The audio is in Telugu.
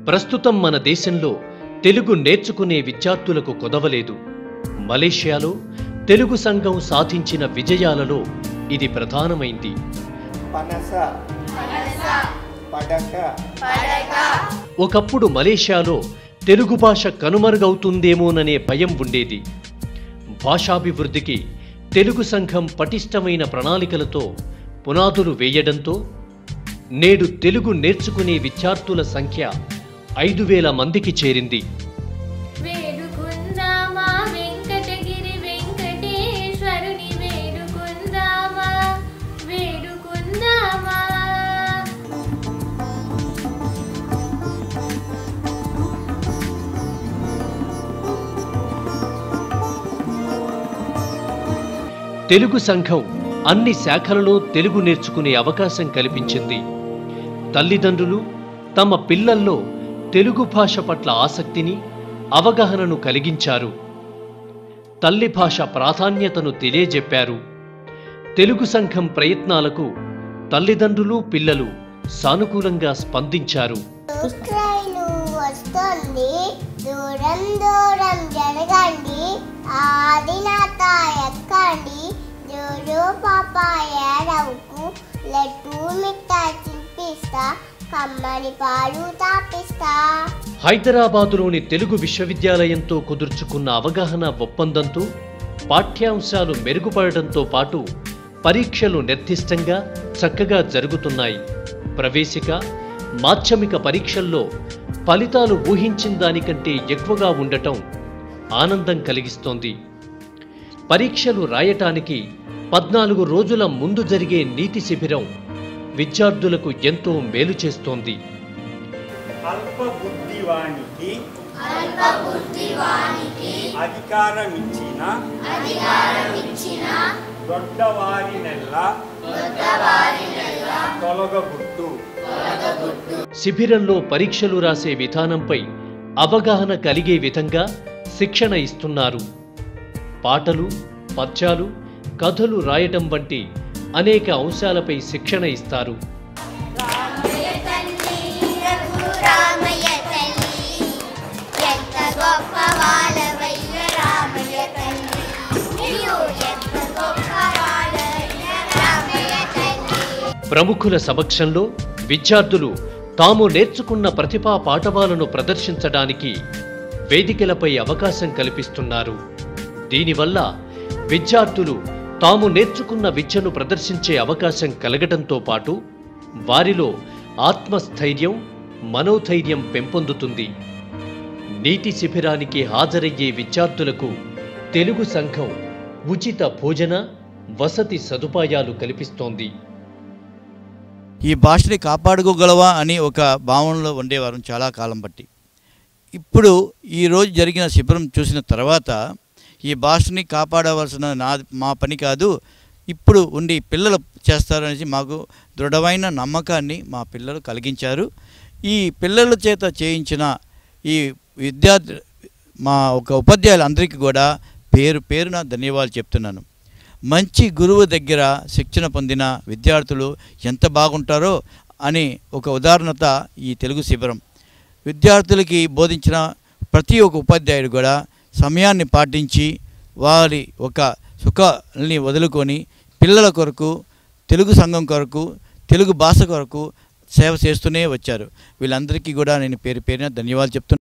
ప్రస్తుతం మన దేశంలో తెలుగు నేర్చుకునే విద్యార్థులకు కొదవలేదు మలేషియాలో తెలుగు సంఘం సాధించిన విజయాలలో ఇది ప్రధానమైంది పనస పడక ఒకప్పుడు మలేషియాలో తెలుగు భాష కనుమరుగవుతుందేమోననే భయం ఉండేది భాషాభివృద్ధికి తెలుగు సంఘం పటిష్టమైన ప్రణాళికలతో పునాదులు వేయడంతో నేడు తెలుగు నేర్చుకునే విద్యార్థుల సంఖ్య ఐదు వేల మందికి చేరింది వేడుకుందామా వెంకటగిరి వెంకటేశ్వరుని వేడుకుందామా వేడుకుందామా తెలుగు సంఘం అన్ని శాఖలలో తెలుగు నేర్చుకునే అవకాశం కల్పించింది తల్లిదండ్రులు తమ పిల్లల్లో తెలుగు భాష పట్ల ఆసక్తిని అవగాహనను కలిగించారు తల్లి భాష ప్రాధాన్యతను తెలియజెప్పారు తెలుగు సంఘం ప్రయత్నాలకు తల్లిదండ్రులు పిల్లలు సానుకూలంగా స్పందించారు ట్రైను వస్తుంది దూరం దూరం జరగండి ఆదినాథ ఎక్కండి జోజో పాపాయ రవ్వుకు లడ్డు మిఠాయి తినిపిస్తా కమ్మని పాలు తాపిస్తా హైదరాబాదులోని తెలుగు విశ్వవిద్యాలయంతో కుదుర్చుకున్న అవగాహన ఒప్పందంతో పాఠ్యాంశాలు మెరుగుపడడంతో పాటు పరీక్షలు నిర్దిష్టంగా చక్కగా జరుగుతున్నాయి ప్రవేశిక మాధ్యమిక పరీక్షల్లో ఫలితాలు ఊహించిన దానికంటే ఎక్కువగా ఉండటం ఆనందం కలిగిస్తోంది పరీక్షలు రాయటానికి పద్నాలుగు రోజుల ముందు జరిగే నీతి శిబిరం విద్యార్థులకు ఎంతో మేలు చేస్తోంది అల్ప బుద్ధివానికి అధికారం ఇచ్చిన దొడ్డవారి నెల్ల తొలగబుట్టు శిబిరంలో పరీక్షలు రాసే విధానంపై అవగాహన కలిగే విధంగా శిక్షణ ఇస్తున్నారు పాటలు పద్యాలు కథలు రాయటం వంటి అనేక అంశాలపై శిక్షణ ఇస్తారు రామయ్య తల్లి ఎంత గొప్ప వాళ్ళవయ్య రామయ్య తల్లి నీవు ఎంత గొప్ప వాళ్ళవయ్య రామయ్య తల్లి ప్రముఖుల సమక్షంలో విద్యార్థులు తాము నేర్చుకున్న ప్రతిభా పాఠవాలను ప్రదర్శించడానికి వేదికలపై అవకాశం కల్పిస్తున్నారు దీనివల్ల విద్యార్థులు తాము నేర్చుకున్న విద్యను ప్రదర్శించే అవకాశం కలగటంతో పాటు వారిలో ఆత్మస్థైర్యం మనోధైర్యం పెంపొందుతుంది నీటి శిబిరానికి హాజరయ్యే విద్యార్థులకు తెలుగు సంఘం ఉచిత భోజన వసతి సదుపాయాలు కల్పిస్తోంది ఈ భాషని కాపాడుకోగలవా అని ఒక భావనలో ఉండేవారు చాలా కాలం బట్టి ఇప్పుడు ఈరోజు జరిగిన శిబిరం చూసిన తర్వాత ఈ భాషని కాపాడవలసిన నా మా పని కాదు ఇప్పుడు ఉండి పిల్లలు చేస్తారనేసి మాకు దృఢమైన నమ్మకాన్ని మా పిల్లలు కలిగించారు ఈ పిల్లల చేత చేయించిన ఈ విద్యార్థి మా ఒక ఉపాధ్యాయులందరికీ కూడా పేరు పేరున ధన్యవాదాలు చెప్తున్నాను మంచి గురువు దగ్గర శిక్షణ పొందిన విద్యార్థులు ఎంత బాగుంటారో అని ఒక ఉదాహరణత ఈ తెలుగు శిబిరం విద్యార్థులకి బోధించిన ప్రతి ఒక్క ఉపాధ్యాయుడు కూడా సమయాన్ని పాటించి వారి ఒక సుఖాన్ని వదులుకొని పిల్లల కొరకు తెలుగు సంఘం కొరకు తెలుగు భాష కొరకు సేవ చేస్తూనే వచ్చారు వీళ్ళందరికీ కూడా నేను పేరు పేరున ధన్యవాదాలు చెప్తున్నాను